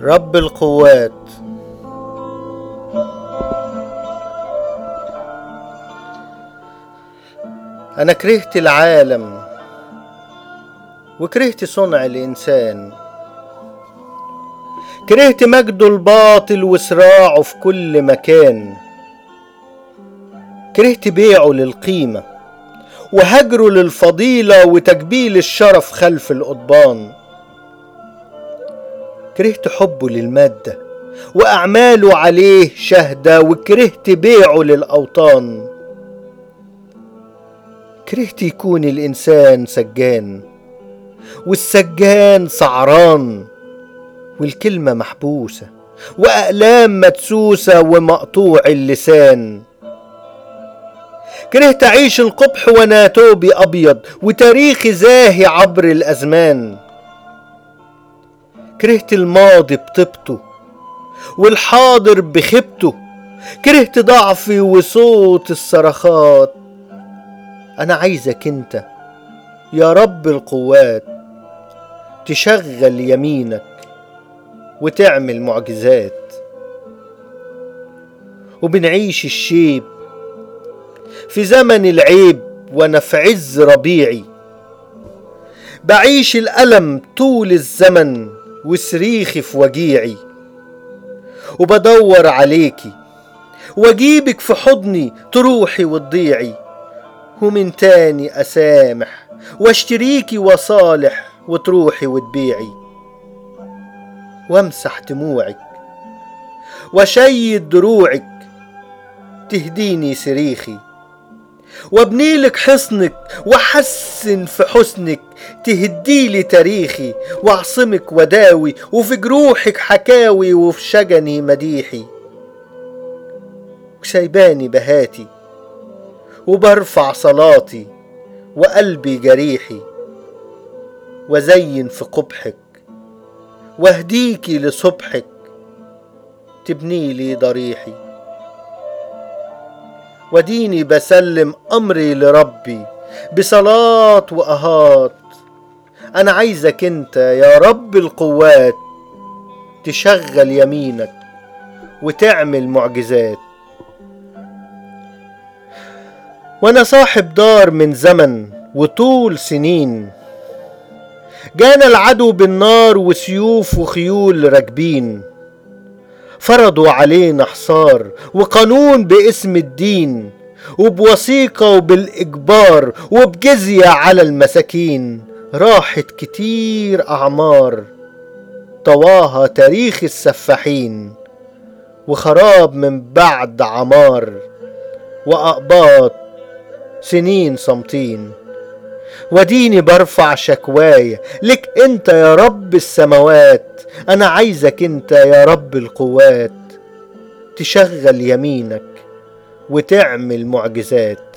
رب القوات أنا كرهت العالم وكرهت صنع الإنسان كرهت مجده الباطل وصراعه في كل مكان كرهت بيعه للقيمة وهجره للفضيلة وتجبيل الشرف خلف القضبان كرهت حبه للمادة وأعماله عليه شهدة وكرهت بيعه للأوطان كرهت يكون الإنسان سجان والسجان سعران والكلمة محبوسة وأقلام مدسوسة ومقطوع اللسان كرهت أعيش القبح وأنا توبي أبيض وتاريخي زاهي عبر الأزمان كرهت الماضي بطيبته والحاضر بخيبته كرهت ضعفي وصوت الصرخات أنا عايزك أنت يا رب القوات تشغل يمينك وتعمل معجزات وبنعيش الشيب في زمن العيب وانا في عز ربيعي بعيش الألم طول الزمن وصريخي في وجيعي وبدور عليكي واجيبك في حضني تروحي وتضيعي ومن تاني أسامح واشتريكي وصالح وتروحي وتبيعي وامسح دموعك وشيد دروعك تهديني صريخي وابنيلك حصنك وحسن في حسنك تهديلي تاريخي واعصمك وداوي وفي جروحك حكاوي وفي شجني مديحي وسايباني بهاتي وبرفع صلاتي وقلبي جريحي وزين في قبحك واهديكي لصبحك تبني لي ضريحي وديني بسلم امري لربي بصلاة واهات انا عايزك انت يا رب القوات تشغل يمينك وتعمل معجزات وانا صاحب دار من زمن وطول سنين جانا العدو بالنار وسيوف وخيول راكبين فرضوا علينا حصار وقانون باسم الدين وبوثيقة وبالإجبار وبجزية على المساكين راحت كتير أعمار طواها تاريخ السفاحين وخراب من بعد عمار وأقباط سنين صامتين وديني برفع شكوايا لك انت يا رب السماوات انا عايزك انت يا رب القوات تشغل يمينك وتعمل معجزات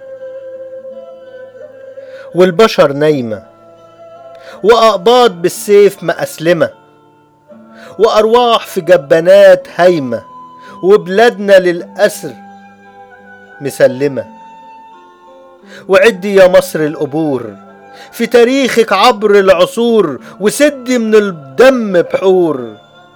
والبشر نايمة وأقباض بالسيف مأسلمة وأرواح في جبانات هايمة وبلادنا للأسر مسلمه وعدي يا مصر القبور في تاريخك عبر العصور وسدي من الدم بحور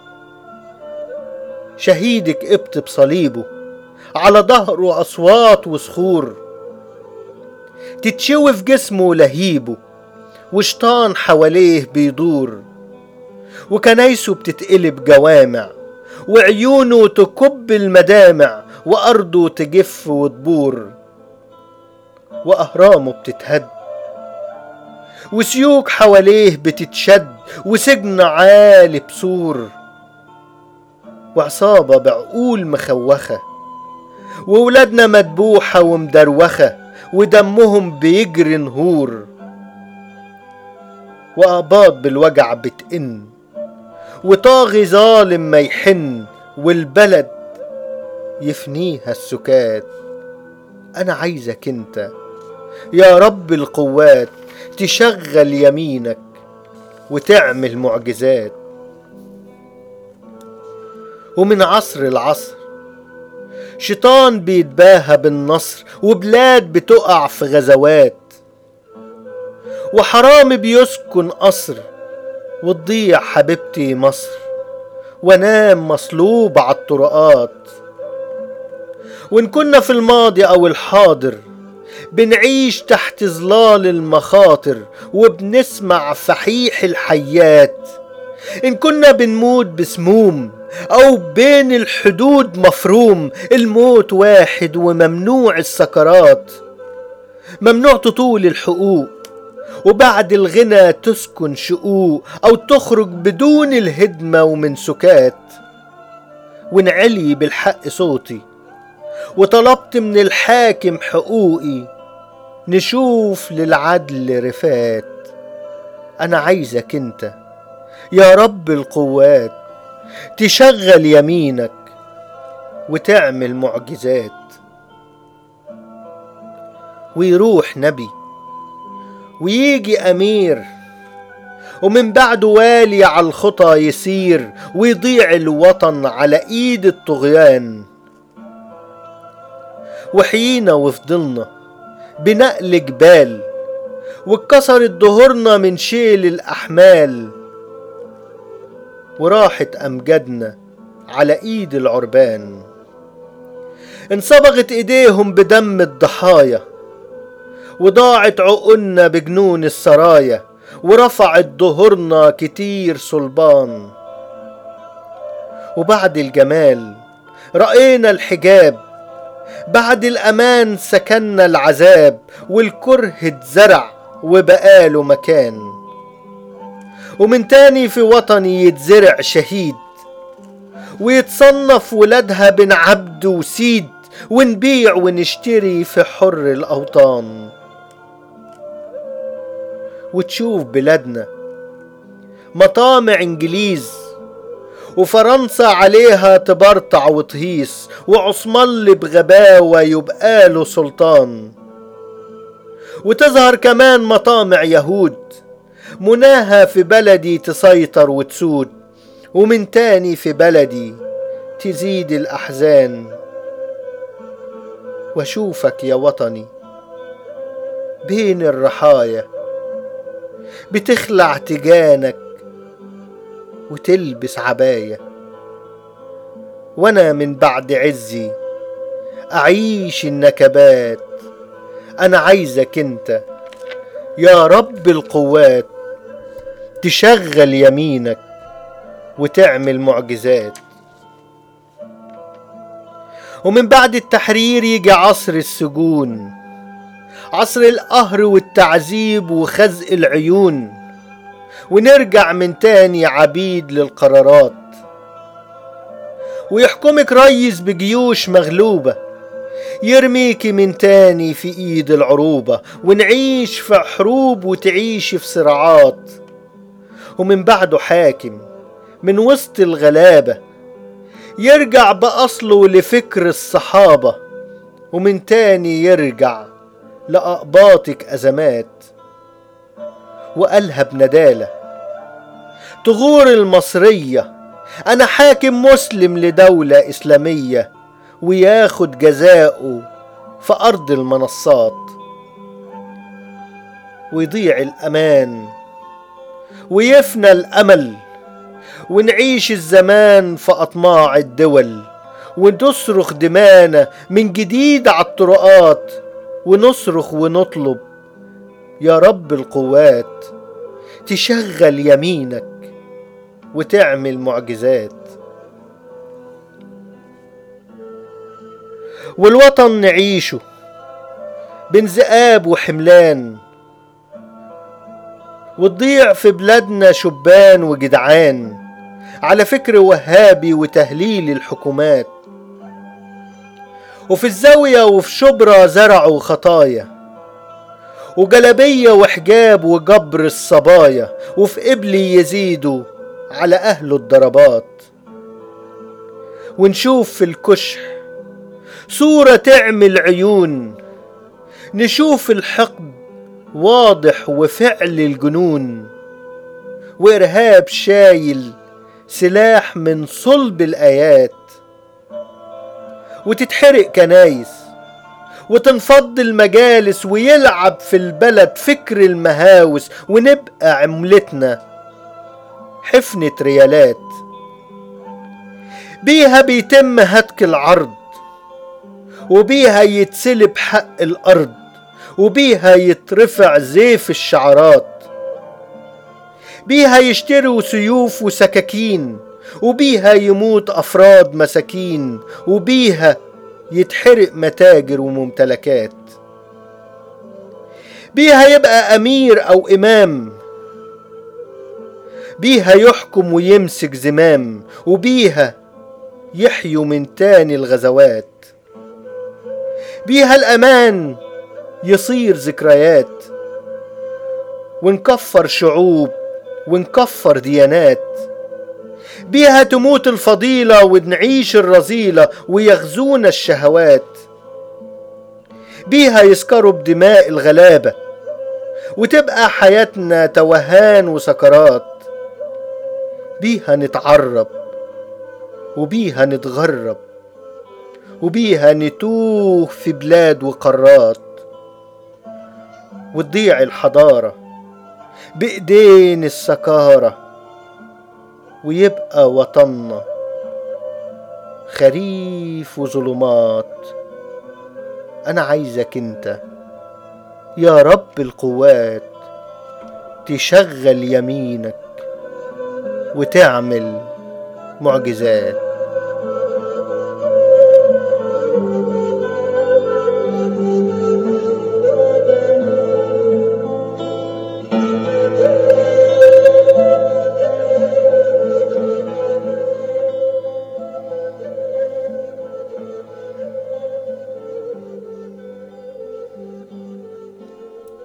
شهيدك ابت بصليبه على ظهره أصوات وصخور تتشوي في جسمه لهيبه وشطان حواليه بيدور وكنايسه بتتقلب جوامع وعيونه تكب المدامع وأرضه تجف وتبور وأهرامه بتتهد وسيوك حواليه بتتشد وسجن عالي بسور وعصابة بعقول مخوخة وولادنا مدبوحة ومدروخة ودمهم بيجري نهور وأقباض بالوجع بتئن وطاغي ظالم ما يحن والبلد يفنيها السكات أنا عايزك أنت يا رب القوات تشغل يمينك وتعمل معجزات ومن عصر العصر شيطان بيتباهى بالنصر وبلاد بتقع في غزوات وحرامي بيسكن قصر وتضيع حبيبتي مصر وانام مصلوب على الطرقات وان كنا في الماضي او الحاضر بنعيش تحت ظلال المخاطر وبنسمع فحيح الحيات إن كنا بنموت بسموم أو بين الحدود مفروم الموت واحد وممنوع السكرات ممنوع تطول الحقوق وبعد الغنى تسكن شقوق أو تخرج بدون الهدمة ومن سكات ونعلي بالحق صوتي وطلبت من الحاكم حقوقي نشوف للعدل رفات أنا عايزك أنت يا رب القوات تشغل يمينك وتعمل معجزات ويروح نبي ويجي أمير ومن بعده والي على الخطى يسير ويضيع الوطن على ايد الطغيان وحيينا وفضلنا بنقل جبال واتكسرت ظهورنا من شيل الأحمال وراحت أمجادنا على إيد العربان انصبغت إيديهم بدم الضحايا وضاعت عقولنا بجنون السرايا ورفعت ظهورنا كتير صلبان وبعد الجمال رأينا الحجاب بعد الأمان سكننا العذاب والكره اتزرع وبقاله مكان ومن تاني في وطني يتزرع شهيد ويتصنف ولادها بين عبد وسيد ونبيع ونشتري في حر الأوطان وتشوف بلادنا مطامع انجليز وفرنسا عليها تبرطع وتهيس وعثمان بغباوة يبقى له سلطان وتظهر كمان مطامع يهود مناها في بلدي تسيطر وتسود ومن تاني في بلدي تزيد الأحزان واشوفك يا وطني بين الرحايا بتخلع تجانك وتلبس عباية وانا من بعد عزي اعيش النكبات انا عايزك انت يا رب القوات تشغل يمينك وتعمل معجزات ومن بعد التحرير يجي عصر السجون عصر القهر والتعذيب وخزق العيون ونرجع من تاني عبيد للقرارات ويحكمك ريس بجيوش مغلوبة يرميكي من تاني في ايد العروبة ونعيش في حروب وتعيشي في صراعات ومن بعده حاكم من وسط الغلابة يرجع بأصله لفكر الصحابة ومن تاني يرجع لأقباطك أزمات وقالها بندالة تغور المصرية أنا حاكم مسلم لدولة إسلامية وياخد جزاؤه في أرض المنصات ويضيع الأمان ويفنى الأمل ونعيش الزمان في أطماع الدول وتصرخ دمانا من جديد على الطرقات ونصرخ ونطلب يا رب القوات تشغل يمينك وتعمل معجزات والوطن نعيشه بين ذئاب وحملان وتضيع في بلادنا شبان وجدعان على فكر وهابي وتهليل الحكومات وفي الزاوية وفي شبرا زرعوا خطايا وجلبية وحجاب وجبر الصبايا وفي قبلي يزيدوا على أهله الضربات ونشوف في الكشح صورة تعمل عيون نشوف الحقد واضح وفعل الجنون وإرهاب شايل سلاح من صلب الآيات وتتحرق كنايس وتنفض المجالس ويلعب في البلد فكر المهاوس ونبقى عملتنا حفنة ريالات بيها بيتم هتك العرض وبيها يتسلب حق الأرض وبيها يترفع زيف الشعارات بيها يشتروا سيوف وسكاكين وبيها يموت أفراد مساكين وبيها يتحرق متاجر وممتلكات بيها يبقى أمير أو إمام بيها يحكم ويمسك زمام وبيها يحيوا من تاني الغزوات بيها الأمان يصير ذكريات ونكفر شعوب ونكفر ديانات بيها تموت الفضيلة ونعيش الرذيلة ويغزونا الشهوات بيها يسكروا بدماء الغلابة وتبقى حياتنا توهان وسكرات بيها نتعرب وبيها نتغرب وبيها نتوه في بلاد وقارات وتضيع الحضارة بإيدين السكارة ويبقى وطننا خريف وظلمات أنا عايزك أنت يا رب القوات تشغل يمينك وتعمل معجزات